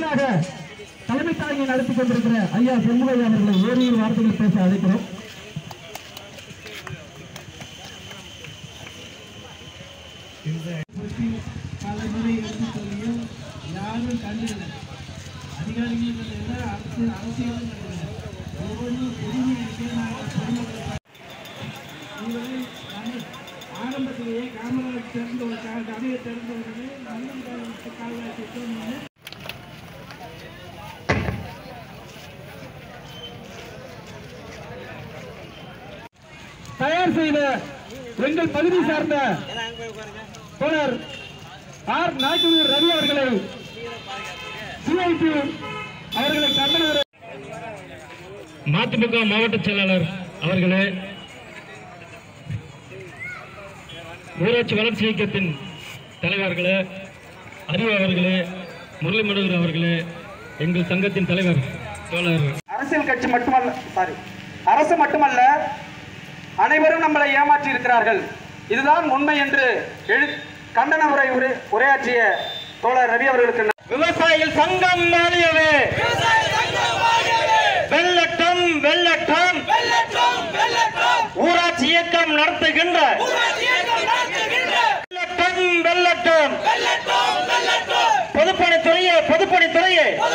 முறையாக தலைமை தாங்கி நடத்தி கொண்டிருக்கிற ஐயா செல்லுவையா அவர்களை ஓரிரு வார்த்தைகள் பேச அழைக்கிறோம் பற்றி பல முறை எடுத்து சொல்லியும் யாரும் கண்டில்லை அதிகாரிகள் கண்டில்லை அரசு அரசியலும் கண்டில்லை ஒவ்வொரு பொறுமை இருக்கே நாங்கள் பொதுமக்கள் உங்களை நாங்கள் ஆரம்பத்திலேயே காமராஜ் திறந்த ஒரு கா கதையை திறந்த உடனே மன்னன் காலத்து கால்வாய் திட்டம் ஒன்று தயார் செய்த எங்கள் பகுதி சார்ந்த தோழர் ஆர் நாயக்கனூர் ரவி அவர்களை சிஐடி அவர்களை கண்டன மதிமுக மாவட்ட செயலாளர் அவர்களே ஊராட்சி வளர்ச்சி இயக்கத்தின் தலைவர்களே அறிவு அவர்களே முரளி மனோகர் அவர்களே எங்கள் சங்கத்தின் தலைவர் தோழர் அரசியல் கட்சி மட்டுமல்ல சாரி அரசு மட்டுமல்ல அனைவரும் நம்மளை ஏமாற்றி இருக்கிறார்கள் இதுதான் உண்மை என்று எழு கண்டன உரை உரை உரையாற்றிய தோழர் ரவி அவர்களுக்கு நன்றி. விவசாயிகள் சங்கம் மாறியவே வெள்ளட்டம் வெள்ளட்டம் ஊராட்சி இயக்கம் நடத்துகின்ற வெள்ளட்டம் வெள்ளட்டம் பொதுப்பணித்துறையே பொதுப்பணித்துறையே